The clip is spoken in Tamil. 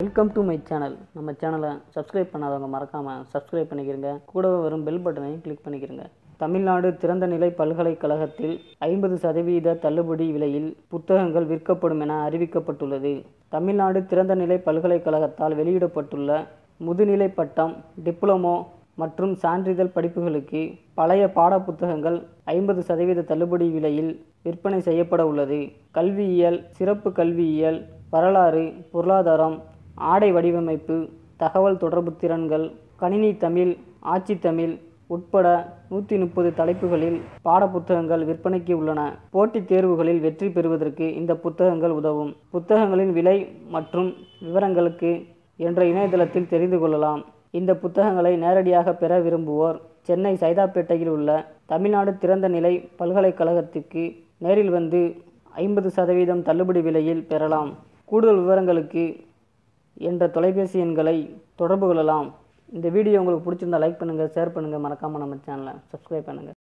வெல்கம் டு மை சேனல் நம்ம சேனலை சப்ஸ்கிரைப் பண்ணாதவங்க மறக்காமல் சப்ஸ்கிரைப் பண்ணிக்கிறங்க கூடவே வரும் பெல் பட்டனையும் கிளிக் பண்ணிக்கிறங்க தமிழ்நாடு திறந்தநிலை பல்கலைக்கழகத்தில் ஐம்பது சதவீத தள்ளுபடி விலையில் புத்தகங்கள் விற்கப்படும் என அறிவிக்கப்பட்டுள்ளது தமிழ்நாடு திறந்தநிலை பல்கலைக்கழகத்தால் வெளியிடப்பட்டுள்ள முதுநிலை பட்டம் டிப்ளமோ மற்றும் சான்றிதழ் படிப்புகளுக்கு பழைய பாடப்புத்தகங்கள் ஐம்பது சதவீத தள்ளுபடி விலையில் விற்பனை செய்யப்பட உள்ளது கல்வியியல் சிறப்பு கல்வியியல் வரலாறு பொருளாதாரம் ஆடை வடிவமைப்பு தகவல் தொடர்பு திறன்கள் கணினி தமிழ் ஆட்சி தமிழ் உட்பட நூற்றி முப்பது தலைப்புகளில் பாடப்புத்தகங்கள் விற்பனைக்கு உள்ளன போட்டித் தேர்வுகளில் வெற்றி பெறுவதற்கு இந்த புத்தகங்கள் உதவும் புத்தகங்களின் விலை மற்றும் விவரங்களுக்கு என்ற இணையதளத்தில் தெரிந்து கொள்ளலாம் இந்த புத்தகங்களை நேரடியாக பெற விரும்புவோர் சென்னை சைதாப்பேட்டையில் உள்ள தமிழ்நாடு திறந்த நிலை பல்கலைக்கழகத்திற்கு நேரில் வந்து ஐம்பது சதவீதம் தள்ளுபடி விலையில் பெறலாம் கூடுதல் விவரங்களுக்கு என்ற தொலைபேசி எண்களை தொடர்பு கொள்ளலாம் இந்த வீடியோ உங்களுக்கு பிடிச்சிருந்தா லைக் பண்ணுங்கள் ஷேர் பண்ணுங்கள் மறக்காமல் நம்ம சேனலை சப்ஸ்கிரைப் பண்ணுங்கள்